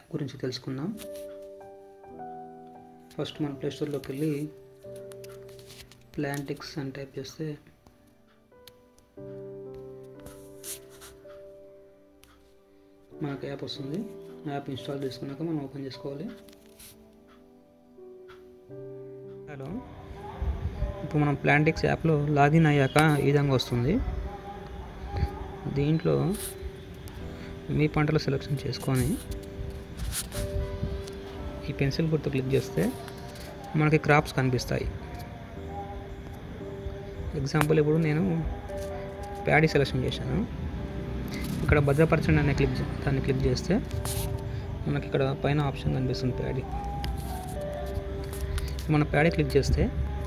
గురించి తెలుసుకుందాం ఫస్ట్ మన ప్లేస్టోర్లోకి వెళ్ళి ప్లాంటిక్స్ అని టైప్ చేస్తే మనకు యాప్ వస్తుంది యాప్ ఇన్స్టాల్ చేసుకున్నాక మనం ఓపెన్ చేసుకోవాలి హలో ఇప్పుడు మనం ప్లాంటిక్స్ యాప్లో లాగిన్ అయ్యాక ఈ విధంగా వస్తుంది దీంట్లో మీ పంటలు సెలెక్షన్ చేసుకొని ఈ పెన్సిల్ గుర్తు క్లిక్ చేస్తే మనకి క్రాప్స్ కనిపిస్తాయి ఎగ్జాంపుల్ ఇప్పుడు నేను ప్యాడీ సెలెక్షన్ చేశాను ఇక్కడ భద్రపరచండి అనే క్లిక్ చే- దాన్ని క్లిక్ చేస్తే మనకి ఇక్కడ పైన ఆప్షన్ కనిపిస్తుంది ప్యాడీ మన ప్యాడీ క్లిక్ చేస్తే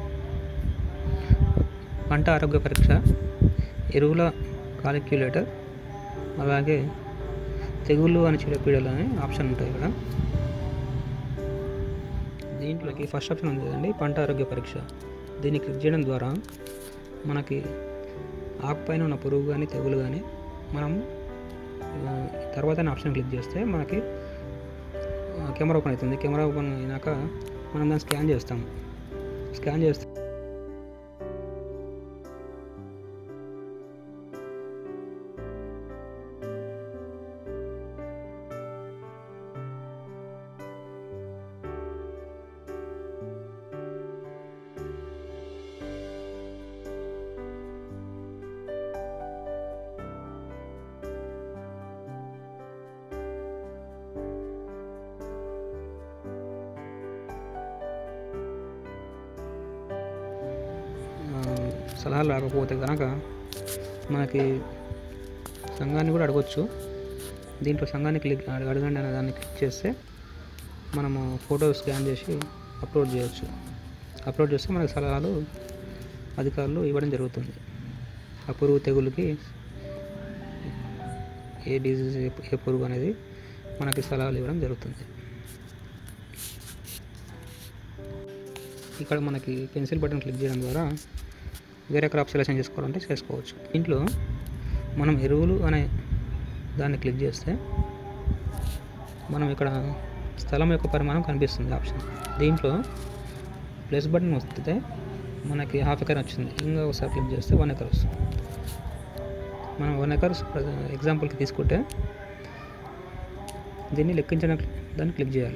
పంట ఆరోగ్య పరీక్ష ఎరువుల కాలిక్యులేటర్ అలాగే తెగుళ్ళు అని చీడపీడలు అనే ఆప్షన్ ఉంటాయి ఇక్కడ దీంట్లోకి ఫస్ట్ ఆప్షన్ ఉంది కదండి పంట ఆరోగ్య పరీక్ష దీన్ని క్లిక్ చేయడం ద్వారా మనకి ఆకుపైన ఉన్న పురుగు కానీ తెగులు కానీ మనం ఆ, తర్వాత ఆప్షన్ క్లిక్ చేస్తే మనకి ఆ, కెమెరా ఓపెన్ అవుతుంది కెమెరా ఓపెన్ అయినాక మనం దాన్ని స్కాన్ చేస్తాం స్కాన్ చేస్తే ఆ, సలహాలు రాకపోతే కనుక మనకి సంఘాన్ని కూడా అడగొచ్చు దీంట్లో సంఘాన్ని క్లిక్ అడగ- అడగండి అనే దాన్ని క్లిక్ చేస్తే మనము ఫోటో స్కాన్ చేసి అప్లోడ్ చేయొచ్చు అప్లోడ్ చేస్తే మనకి సలహాలు అధికారులు ఇవ్వడం జరుగుతుంది ఆ పురుగు తెగులకి ఏ డిజీజ్ ఏ- ఏ పురుగు అనేది మనకి సలహాలు ఇవ్వడం జరుగుతుంది ఇక్కడ మనకి పెన్సిల్ బటన్ క్లిక్ చేయడం ద్వారా వేరే క్రాప్ సెలెక్షన్ చేసుకోవాలంటే చేసుకోవచ్చు దీంట్లో మనం ఎరువులు అనే దాన్ని క్లిక్ చేస్తే మనం ఇక్కడ స్థలం యొక్క పరిమాణం కనిపిస్తుంది ఆప్షన్ దీంట్లో ప్లస్ బటన్ వస్తే మనకి హాఫ్ ఎకర్ వచ్చింది ఇంకా ఒకసారి క్లిక్ చేస్తే వన్ ఎకర్ వస్తుంది మనం వన్ ఎకర్ ఎగ్జాంపుల్కి తీసుకుంటే దీన్ని లెక్కించడం దాన్ని క్లిక్ చేయాలి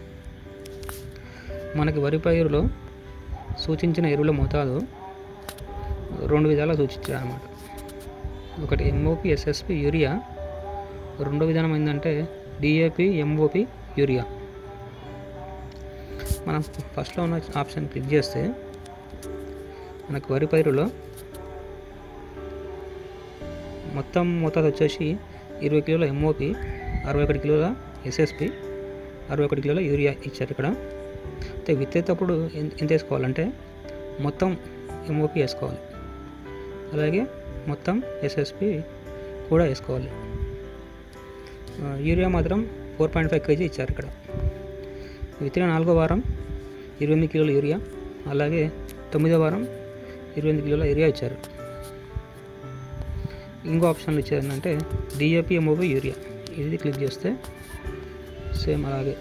మనకి వరి పైరులో సూచించిన ఎరువుల మోతాదు రెండు విధాలుగా సూచించారు అన్నమాట ఒకటి ఎంఓపి ఎస్ఎస్పి యూరియా రెండో విధానం ఏంటంటే డిఏపి ఎంఓపి యూరియా మనం ఫస్ట్లో ఉన్న ఆప్షన్ క్లిక్ చేస్తే మనకు వరి పైరులో మొత్తం మోతాదు వచ్చేసి ఇరవై కిలోల ఎంఓపి అరవై ఒకటి కిలోల ఎస్ఎస్పి అరవై ఒకటి కిలోల యూరియా ఇచ్చారు ఇక్కడ అయితే విత్తేటప్పుడు ఎన్- ఎంత వేసుకోవాలంటే మొత్తం ఎంఓపి వేసుకోవాలి అలాగే మొత్తం ఎస్ఎస్పి కూడా వేసుకోవాలి ఆ, యూరియా మాత్రం ఫోర్ పాయింట్ ఫైవ్ కేజీ ఇచ్చారు ఇక్కడ విత్తిన నాలుగో వారం ఇరవై ఎనిమిది కిలోల యూరియా అలాగే తొమ్మిదో వారం ఇరవై ఎనిమిది కిలోల యూరియా ఇచ్చారు ఇంకో ఆప్షన్లు ఇచ్చారు ఏంటంటే డిఏపి ఎంఓపి యూరియా ఇది క్లిక్ చేస్తే సేమ్ అలాగే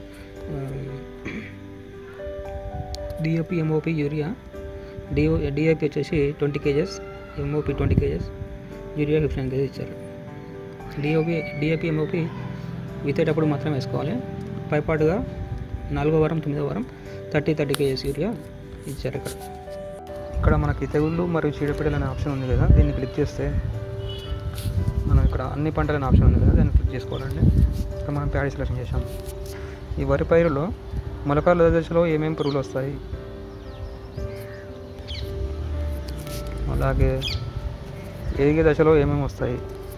DAP MOP urea DO DAP వచ్చేసి twenty kgs MOP twenty kgs urea fifteen kgs ఇచ్చారు డిఓపి డిఏపి ఎంఓపి విత్తేటప్పుడు మాత్రం వేసుకోవాలి పైపాటుగా నాలుగో వారం తొమ్మిదో వారం థర్టీ థర్టీ కేజెస్ యూరియా ఇచ్చారు ఇక్కడ ఇక్కడ మనకి తెగుళ్ళు మరియు చీడపీడలు అనే ఆప్షన్ ఉంది కదా దీన్ని క్లిక్ చేస్తే మనం ఇక్కడ అన్ని పంటలు అనే ఆప్షన్ ఉంది కదా దాన్ని క్లిక్ చేసుకోవాలండి ఇక్కడ మనం ప్యాడీ సెలెక్షన్ చేసాం ఈ వరి పైరులో మొలకల దశలో ఏమేమి పురుగులు వస్తాయి అలాగే ఎదిగే దశలో ఏమేమి వస్తాయి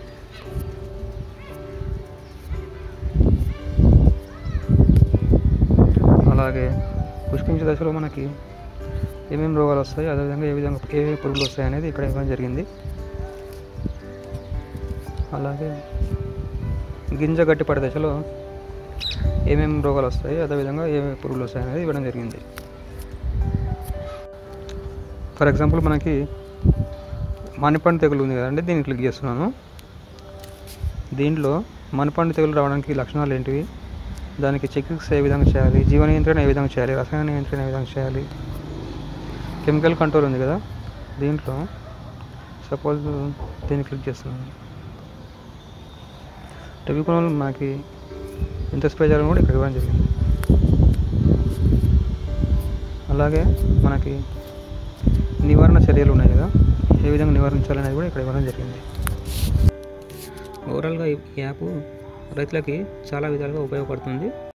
అలాగే పుష్పించే దశలో మనకి ఏమేమి రోగాలు వస్తాయి అదేవిధంగా ఏ విధంగా ఏ ఏ పురుగులు వస్తాయి అనేది ఇక్కడ ఇవ్వడం జరిగింది అలాగే గింజ గట్టిపడే దశలో ఏమేమి రోగాలు వస్తాయి అదేవిధంగా ఏ ఏ పురుగులు వస్తాయి అనేది ఇవ్వడం జరిగింది ఫర్ ఎగ్జాంపుల్ మనకి మణిపండు తెగులు ఉంది కదండి దీన్ని క్లిక్ చేస్తున్నాను దీంట్లో మణిపండు తెగులు రావడానికి లక్షణాలు ఏంటివి దానికి చెకింగ్స్ ఏ విధంగా చేయాలి జీవ నియంత్రణ ఏ విధంగా చేయాలి రసాయన నియంత్రణ ఏ విధంగా చేయాలి కెమికల్ కంట్రోల్ ఉంది కదా దీంట్లో సపోజ్ దీన్ని క్లిక్ చేస్తున్నాను ట్రిబ్యునల్ మనకి ఎంత స్ప్రే చేయాలని కూడా ఇక్కడ ఇవ్వడం జరిగింది అలాగే మనకి నివారణ చర్యలు ఉన్నాయి కదా ఏ విధంగా నివారించాలనేది కూడా ఇక్కడ ఇవ్వడం జరిగింది ఓవరాల్గా ఈ యాప్ రైతులకి చాలా విధాలుగా ఉపయోగపడుతుంది